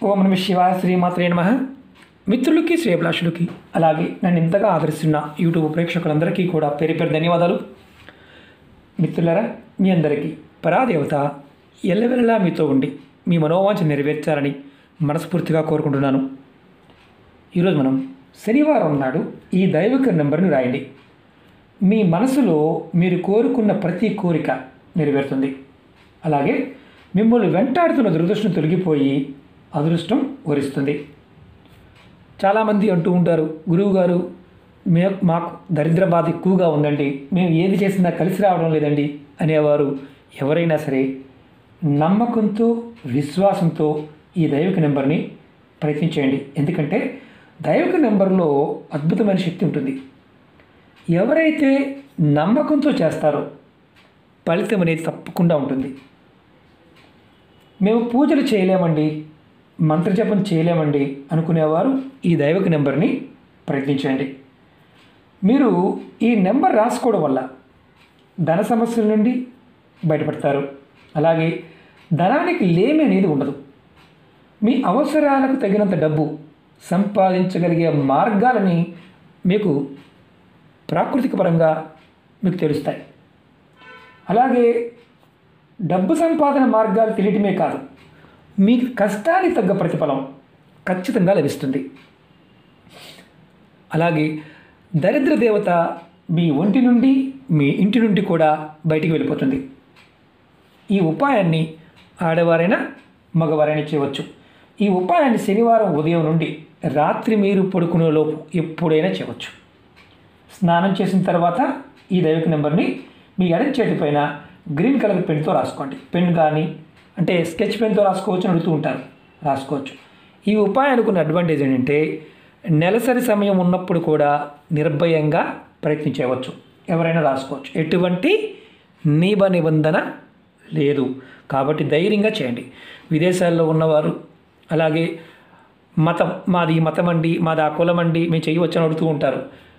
ఓం నమ శివాయ శ్రీమాత్రే నమ మిత్రులకి శ్రేభిలాషులకి అలాగే నన్ను ఇంతగా ఆదరిస్తున్న యూట్యూబ్ ప్రేక్షకులందరికీ కూడా పేరు పేరు ధన్యవాదాలు మిత్రులరా మీ అందరికీ పరాదేవత ఎల్లవెల్లలా మీతో ఉండి మీ మనోవాంఛ నెరవేర్చాలని మనస్ఫూర్తిగా కోరుకుంటున్నాను ఈరోజు మనం శనివారం నాడు ఈ దైవిక నెంబర్ని రాయండి మీ మనసులో మీరు కోరుకున్న ప్రతి కోరిక నెరవేరుతుంది అలాగే మిమ్మల్ని వెంటాడుతున్న దురదృష్టం తొలగిపోయి అదృష్టం వరిస్తుంది చాలామంది అంటూ ఉంటారు గురువుగారు మే మాకు దరిద్ర బాధ ఎక్కువగా ఉందండి మేము ఏది చేసినా కలిసి రావడం లేదండి అనేవారు ఎవరైనా సరే నమ్మకంతో విశ్వాసంతో ఈ దైవిక నెంబర్ని ప్రయత్నించేయండి ఎందుకంటే దైవిక నెంబర్లో అద్భుతమైన శక్తి ఉంటుంది ఎవరైతే నమ్మకంతో చేస్తారో ఫలితం అనేది తప్పకుండా ఉంటుంది మేము పూజలు చేయలేమండి మంత్రజపం చేయలేమండి అనుకునేవారు ఈ దైవిక నెంబర్ని ప్రయత్నించండి మీరు ఈ నెంబర్ రాసుకోవడం వల్ల ధన సమస్యల నుండి బయటపడతారు అలాగే ధనానికి లేమి అనేది ఉండదు మీ అవసరాలకు తగినంత డబ్బు సంపాదించగలిగే మార్గాలని మీకు ప్రాకృతిక పరంగా మీకు తెలుస్తాయి అలాగే డబ్బు సంపాదన మార్గాలు తెలియటమే కాదు మీ కష్టానికి తగ్గ ప్రతిఫలం ఖచ్చితంగా లభిస్తుంది అలాగే దరిద్ర దేవత మీ ఒంటి నుండి మీ ఇంటి నుండి కూడా బయటికి వెళ్ళిపోతుంది ఈ ఉపాయాన్ని ఆడవారైనా మగవారైనా చేయవచ్చు ఈ ఉపాయాన్ని శనివారం ఉదయం నుండి రాత్రి మీరు పడుకునే లోపు ఎప్పుడైనా చేయవచ్చు స్నానం చేసిన తర్వాత ఈ దైవిక నెంబర్ని మీ ఎడం చేతి పైన గ్రీన్ కలర్ పెన్తో రాసుకోండి పెన్ కానీ అంటే స్కెచ్ పెన్తో రాసుకోవచ్చు అని అడుగుతూ ఉంటారు రాసుకోవచ్చు ఈ ఉపాయానికి ఉన్న అడ్వాంటేజ్ ఏంటంటే నెలసరి సమయం ఉన్నప్పుడు కూడా నిర్భయంగా ప్రయత్నించవచ్చు ఎవరైనా రాసుకోవచ్చు ఎటువంటి నియమ నిబంధన లేదు కాబట్టి ధైర్యంగా చేయండి విదేశాల్లో ఉన్నవారు అలాగే మతం మాది ఈ మతం అండి మాది ఆ కులం అండి మేము చేయవచ్చు అని అడుగుతూ ఉంటారు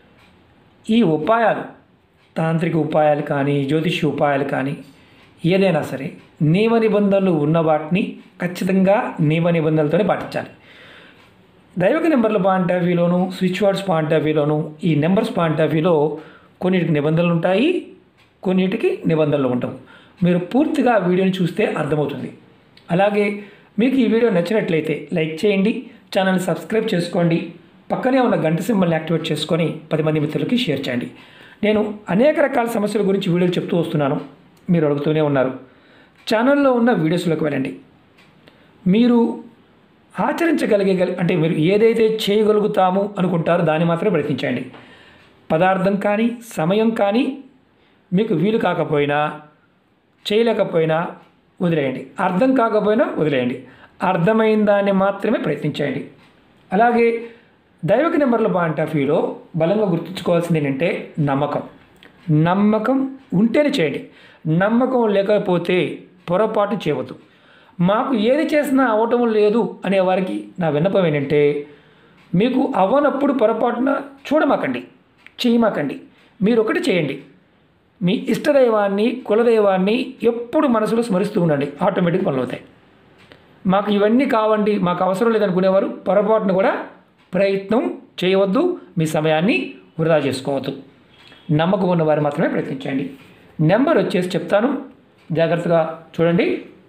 ఈ ఉపాయాలు తాంత్రిక ఉపాయాలు కానీ జ్యోతిష్య ఉపాయాలు కానీ ఏదైనా సరే నియమ నిబంధనలు ఉన్న వాటిని ఖచ్చితంగా నియమ నిబంధనలతోనే పాటించాలి దైవిక నెంబర్ల పాయింట్ ఆఫ్ వ్యూలోను స్విచ్ వర్డ్స్ పాయింట్ ఆఫ్ వ్యూలోను ఈ నెంబర్స్ పాయింట్ ఆఫ్ వ్యూలో కొన్నిటికి నిబంధనలు ఉంటాయి కొన్నిటికి నిబంధనలు ఉండవు మీరు పూర్తిగా ఆ వీడియోని చూస్తే అర్థమవుతుంది అలాగే మీకు ఈ వీడియో నచ్చినట్లయితే లైక్ చేయండి ఛానల్ని సబ్స్క్రైబ్ చేసుకోండి పక్కనే ఉన్న గంట సింబల్ని యాక్టివేట్ చేసుకొని పది మంది మిత్రులకి షేర్ చేయండి నేను అనేక రకాల సమస్యల గురించి వీడియోలు చెప్తూ వస్తున్నాను మీరు అడుగుతూనే ఉన్నారు ఛానల్లో ఉన్న వీడియోస్లోకి వెళ్ళండి మీరు ఆచరించగలిగే అంటే మీరు ఏదైతే చేయగలుగుతాము అనుకుంటారో దాన్ని మాత్రమే ప్రయత్నించండి పదార్థం కానీ సమయం కానీ మీకు వీలు కాకపోయినా చేయలేకపోయినా వదిలేయండి అర్థం కాకపోయినా వదిలేయండి అర్థమైన దాన్ని మాత్రమే ప్రయత్నించండి అలాగే దైవిక నెంబర్ల పాయింట్ ఆఫ్ వ్యూలో బలంగా గుర్తుంచుకోవాల్సింది ఏంటంటే నమ్మకం నమ్మకం ఉంటేనే చేయండి నమ్మకం లేకపోతే పొరపాటు చేయవద్దు మాకు ఏది చేసినా అవటం లేదు అనే వారికి నా విన్నపం ఏంటంటే మీకు అవ్వనప్పుడు పొరపాటున చూడమాకండి చేయమాకండి మీరు ఒకటి చేయండి మీ ఇష్టదైవాన్ని కులదైవాన్ని ఎప్పుడు మనసులో స్మరిస్తూ ఉండండి ఆటోమేటిక్ పనులు అవుతాయి మాకు ఇవన్నీ కావండి మాకు అవసరం లేదనుకునేవారు పొరపాటున కూడా ప్రయత్నం చేయవద్దు మీ సమయాన్ని వృధా చేసుకోవద్దు నమ్మకం ఉన్న వారు మాత్రమే ప్రయత్నించండి నెంబర్ వచ్చేసి చెప్తాను జాగ్రత్తగా చూడండి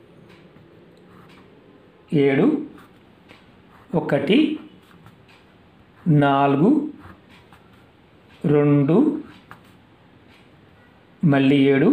ఏడు ఒకటి నాలుగు రెండు మళ్ళీ ఏడు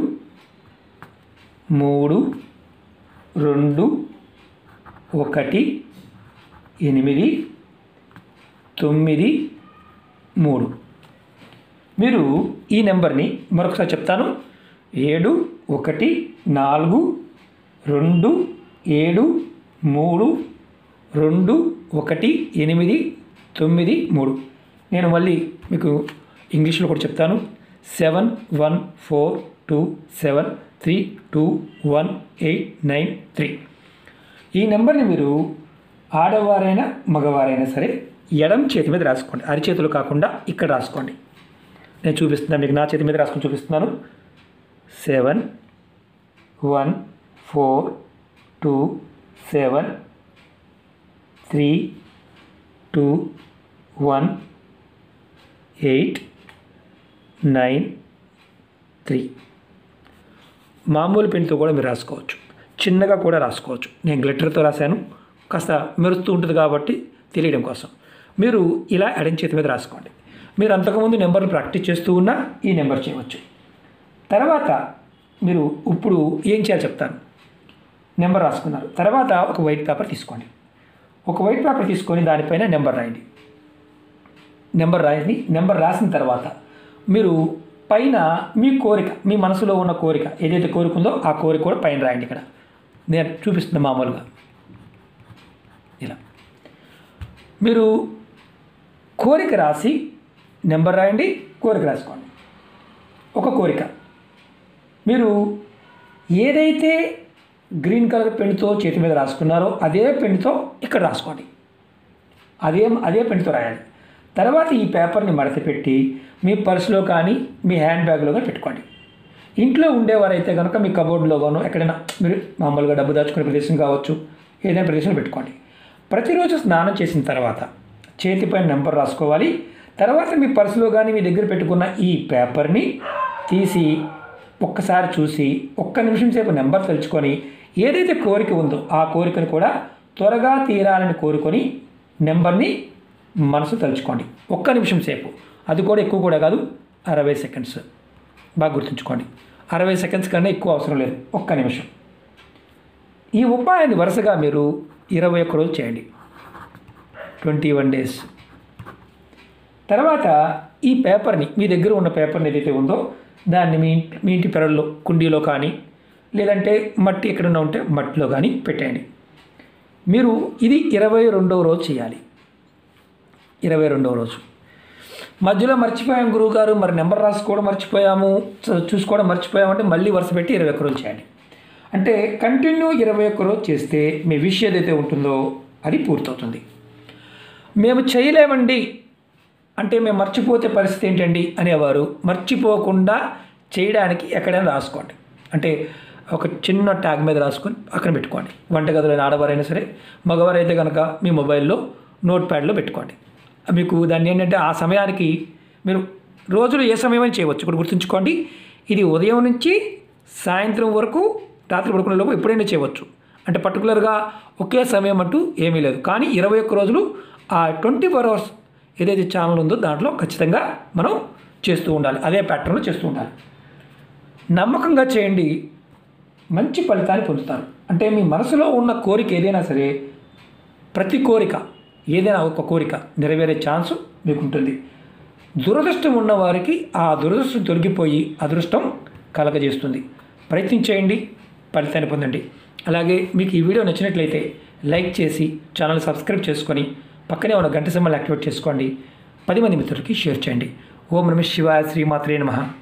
మూడు రెండు ఒకటి ఎనిమిది తొమ్మిది మూడు మీరు ఈ నెంబర్ని మరొకసారి చెప్తాను ఏడు ఒకటి నాలుగు రెండు ఏడు మూడు రెండు ఒకటి ఎనిమిది తొమ్మిది మూడు నేను మళ్ళీ మీకు ఇంగ్లీష్లో కూడా చెప్తాను seven one four two seven three two one eight nine three ఈ నెంబర్ని మీరు ఆడవారైనా మగవారైనా సరే ఎడం చేతి మీద రాసుకోండి అరిచేతులు కాకుండా ఇక్కడ రాసుకోండి నేను చూపిస్తున్నాను మీకు నా చేతి మీద రాసుకొని చూపిస్తున్నాను seven one four two seven three two one eight nine three మామూలు పెన్తో కూడా మీరు రాసుకోవచ్చు చిన్నగా కూడా రాసుకోవచ్చు నేను గ్లిటర్తో రాశాను కాస్త మెరుస్తూ ఉంటుంది కాబట్టి తెలియడం కోసం మీరు ఇలా ఎడం చేతి మీద రాసుకోండి మీరు అంతకుముందు నెంబర్లు ప్రాక్టీస్ చేస్తూ ఉన్నా ఈ నెంబర్ చేయవచ్చు తర్వాత మీరు ఇప్పుడు ఏం చేయాలో చెప్తాను నెంబర్ రాసుకున్నారు తర్వాత ఒక వైట్ పేపర్ తీసుకోండి ఒక వైట్ పేపర్ తీసుకొని దానిపైన నెంబర్ రాయండి నెంబర్ రాయండి నెంబర్ రాసిన తర్వాత మీరు పైన మీ కోరిక మీ మనసులో ఉన్న కోరిక ఏదైతే కోరిక ఉందో ఆ కోరిక కూడా పైన రాయండి ఇక్కడ నేను చూపిస్తుంది మామూలుగా ఇలా మీరు కోరిక రాసి నెంబర్ రాయండి కోరిక రాసుకోండి ఒక కోరిక మీరు ఏదైతే గ్రీన్ కలర్ పెన్తో చేతి మీద రాసుకున్నారో అదే పెన్తో ఇక్కడ రాసుకోండి అదే అదే పెన్తో రాయాలి తర్వాత ఈ పేపర్ని మడత పెట్టి మీ పర్సులో కానీ మీ హ్యాండ్ బ్యాగ్లో కానీ పెట్టుకోండి ఇంట్లో ఉండేవారైతే కనుక మీ కబోర్డ్లో గాను ఎక్కడైనా మీరు మామూలుగా డబ్బు దాచుకునే ప్రదేశం కావచ్చు ఏదైనా ప్రదేశంలో పెట్టుకోండి ప్రతిరోజు స్నానం చేసిన తర్వాత చేతిపైన నెంబర్ రాసుకోవాలి తర్వాత మీ పర్సులో కానీ మీ దగ్గర పెట్టుకున్న ఈ పేపర్ని తీసి ఒక్కసారి చూసి ఒక్క నిమిషం సేపు నెంబర్ తలుచుకొని ఏదైతే కోరిక ఉందో ఆ కోరికను కూడా త్వరగా తీరాలని కోరుకొని నెంబర్ని మనసు తలుచుకోండి ఒక్క నిమిషం సేపు అది కూడా ఎక్కువ కూడా కాదు అరవై సెకండ్స్ బాగా గుర్తుంచుకోండి అరవై సెకండ్స్ కన్నా ఎక్కువ అవసరం లేదు ఒక్క నిమిషం ఈ ఉపాయాన్ని వరుసగా మీరు ఇరవై ఒక్క రోజు చేయండి ట్వంటీ వన్ డేస్ తర్వాత ఈ పేపర్ని మీ దగ్గర ఉన్న పేపర్ని ఏదైతే ఉందో దాన్ని మీ ఇంటి మీ ఇంటి పెరల్లో కుండీలో కానీ లేదంటే మట్టి ఎక్కడన్నా ఉంటే మట్టిలో కానీ పెట్టేయండి మీరు ఇది ఇరవై రెండవ రోజు చేయాలి ఇరవై రెండవ రోజు మధ్యలో మర్చిపోయాం గురువుగారు మరి నెంబర్ రాసుకోవడం మర్చిపోయాము చ- చూసుకోవడం మర్చిపోయామంటే మళ్ళీ వరుస పెట్టి ఇరవై ఒక్క రోజు చేయండి అంటే కంటిన్యూ ఇరవై ఒక్క రోజు చేస్తే మీ విష్ ఏదైతే ఉంటుందో అది పూర్తవుతుంది మేము చేయలేమండి అంటే మేము మర్చిపోతే పరిస్థితి ఏంటండి అనేవారు మర్చిపోకుండా చేయడానికి ఎక్కడైనా రాసుకోండి అంటే ఒక చిన్న ట్యాగ్ మీద రాసుకొని అక్కడ పెట్టుకోండి వంటగదిలో ఆడవారైనా సరే మగవారైతే కనుక మీ మొబైల్లో నోట్ ప్యాడ్లో పెట్టుకోండి మీకు దాన్ని ఏంటంటే ఆ సమయానికి మీరు రోజులు ఏ సమయం అని చేయవచ్చు ఇప్పుడు గుర్తుంచుకోండి ఇది ఉదయం నుంచి సాయంత్రం వరకు రాత్రి పడుకునే లోపు ఎప్పుడైనా చేయవచ్చు అంటే పర్టికులర్గా ఒకే సమయం అంటూ ఏమీ లేదు కానీ ఇరవై ఒక్క రోజులు ఆ ట్వంటీ ఫోర్ అవర్స్ ఏదైతే ఛానల్ ఉందో దాంట్లో ఖచ్చితంగా మనం చేస్తూ ఉండాలి అదే ప్యాటర్న్లో చేస్తూ ఉండాలి నమ్మకంగా చేయండి మంచి ఫలితాన్ని పొందుతారు అంటే మీ మనసులో ఉన్న కోరిక ఏదైనా సరే ప్రతి కోరిక ఏదైనా ఒక కోరిక నెరవేరే ఛాన్స్ మీకు ఉంటుంది దురదృష్టం ఉన్న వారికి ఆ దురదృష్టం తొలగిపోయి అదృష్టం కలగజేస్తుంది ప్రయత్నించేయండి ఫలితాన్ని పొందండి అలాగే మీకు ఈ వీడియో నచ్చినట్లయితే లైక్ చేసి ఛానల్ సబ్స్క్రైబ్ చేసుకొని పక్కనే ఉన్న గంట సింబల్ యాక్టివేట్ చేసుకోండి పది మంది మిత్రులకి షేర్ చేయండి ఓం నమ శివాయ శ్రీమాత్రే నమః